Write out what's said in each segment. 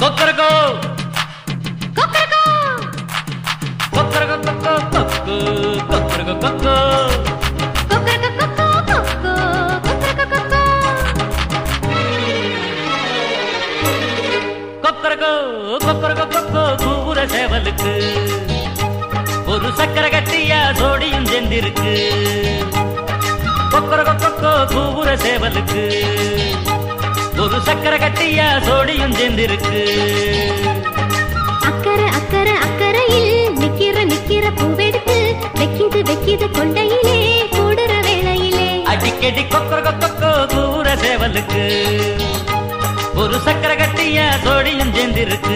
கொக்கரகோ கொக்கரக்கோ கொக்கரகோ கொக்கோ கொக்கு கொக்கரகோ கொக்கோ கொக்கரக்கோ கொக்கோ கொக்கோ கொக்கரக்கோ கொக்கோ கொக்கரகோ கொக்கரகோ கொக்கோ கூவுற சேவலுக்கு ஒரு சக்கர கட்டியா சோடியும் செந்திருக்கு கொக்கரகோ கொக்கோ கூவுற சேவலுக்கு ஒரு சக்கர கட்டியா சோடியும் செந்திருக்கு அக்கறை அக்கறை அக்கறையில் நிக்கிற நிக்கிற பூவெடுத்து வெக்கிது வெக்கிது கொண்டையிலே கூடுற வேளையிலே அடிக்கடி கொக்கரகோ கொக்கோ கூவுற சேவலுக்கு ஒரு சக்கர கட்டியா சோடியும் செந்திருக்கு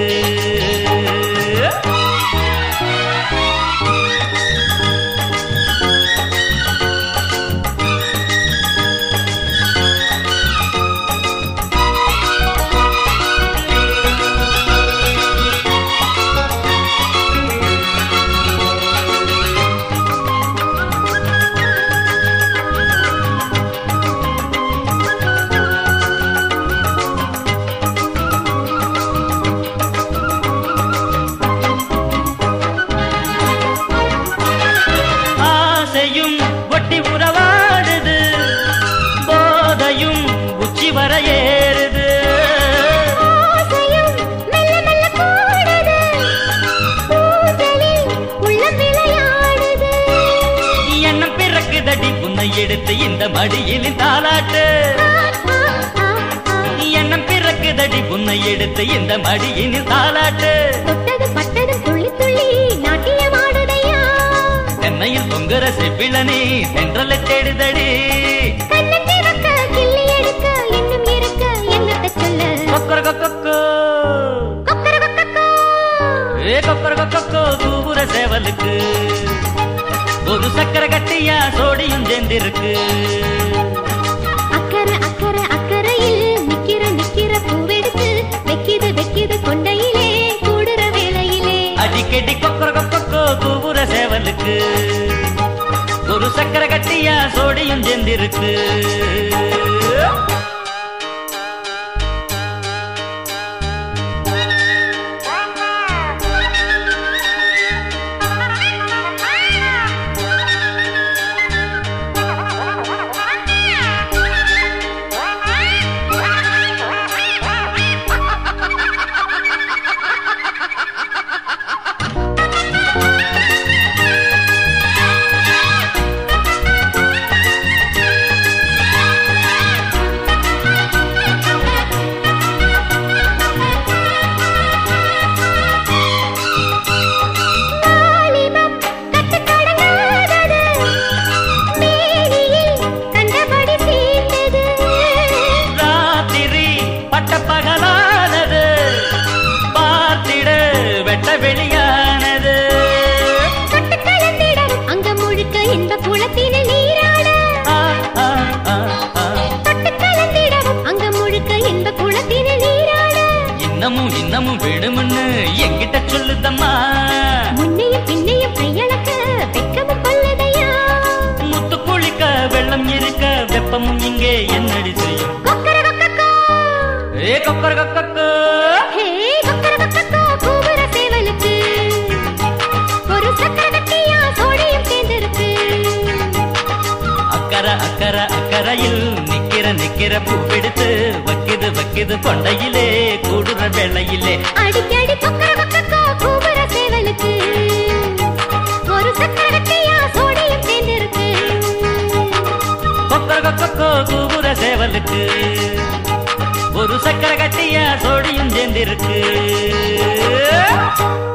ஆசையும் ஒட்டி உறவாடுது போதையும் உச்சி வர ஏறுது ஆசையும் மெல்ல மெல்ல கூடுது பூஞ்சலில் உள்ளம் விளையாடுது எண்ணம் பிறக்குதடி உன்னை எடுத்து இந்த மடியில் தாளாட்டு ஆ, ஆ, ஆ, ஆ. எண்ணம் பிறக்குதடி உன்னை எடுத்து இந்த மடியில் தாளாட்டு தொட்டது பட்டது துள்ளி துள்ளி நாட்டியமாடுதையா தென்னையில் தொங்குற செவ்விளனே தென்றல தேடுதடி கண்ணன் திறக்க கிள்ளி எடுக்க இன்னும் இருக்க என்னத்த சொல்ல கொக்கர கொக்கோ கொக்கர கொக்கோ ஏ கொக்கர கொக்கோ கூவுற சேவலுக்கு ஒரு சக்கர கட்டியா சோடியும் சேர்ந்திருக்கு அக்கறை அக்கறை அக்கறையில் நிக்கிற நிக்கிற பூவெடுத்து வெக்கிது வெக்கிது கொண்டையிலே கூடுற வேளையிலே அடிக்கடி கொக்கர கொக்கோ கூவுற சேவலுக்கு ஒரு சக்கர கட்டியா சோடியும் சேர்ந்திருக்கு வாலிபம் கட்டுக்கடங்காதது. மேனியில் கண்டபடி தீர்ந்தது. ராத்திரி பட்ட பகலானது பார்த்திட வெட்ட வெளியானது தொட்டு கலந்திடவும் அங்கம் முழுக்க இன்ப குளத்தினில் நீராட. ஆ, ஆ, ஆ, ஆ. தொட்டு கலந்திடவும் அங்கம் முழுக்க இன்ப குளத்தினில் நீராட. இன்னமும் இன்னமும் விடுமுன்னு என்கிட்ட சொல்லுதம்மா முன்னையும் பின்னையும் கையளக்க வெட்கமும் கொள்ளுதையா. முத்து குளிக்க வெள்ளம் இருக்க வெப்பமும் இங்கே என்னடி செய்யும் கொக்கர கொக்கக்கோ. ஏ கொக்கர கொக்கோ ஹே, கொக்கர கொக்கக்கோ, கூவுற சேவலுக்கு. ஒரு சக்கர கட்டியா சோழியும் சேர்ந்திருக்கு அக்கறை அக்கறை அக்கறையில் நிக்கிற நிக்கிற பூவெடுத்து வைக்குது வைக்குது கொண்டையிலே கூடுற வேளையிலே அடிக்கடி கொக்கர கொக்கக்கோ கூவுற சேவலுக்கு ஒரு சக்கர கட்டியா சோடியும் சேர்ந்திருக்கு கொக்கர கொக்கோ கூவுற சேவலுக்கு ஒரு சக்கர கட்டியா சோடியும் சேர்ந்திருக்கு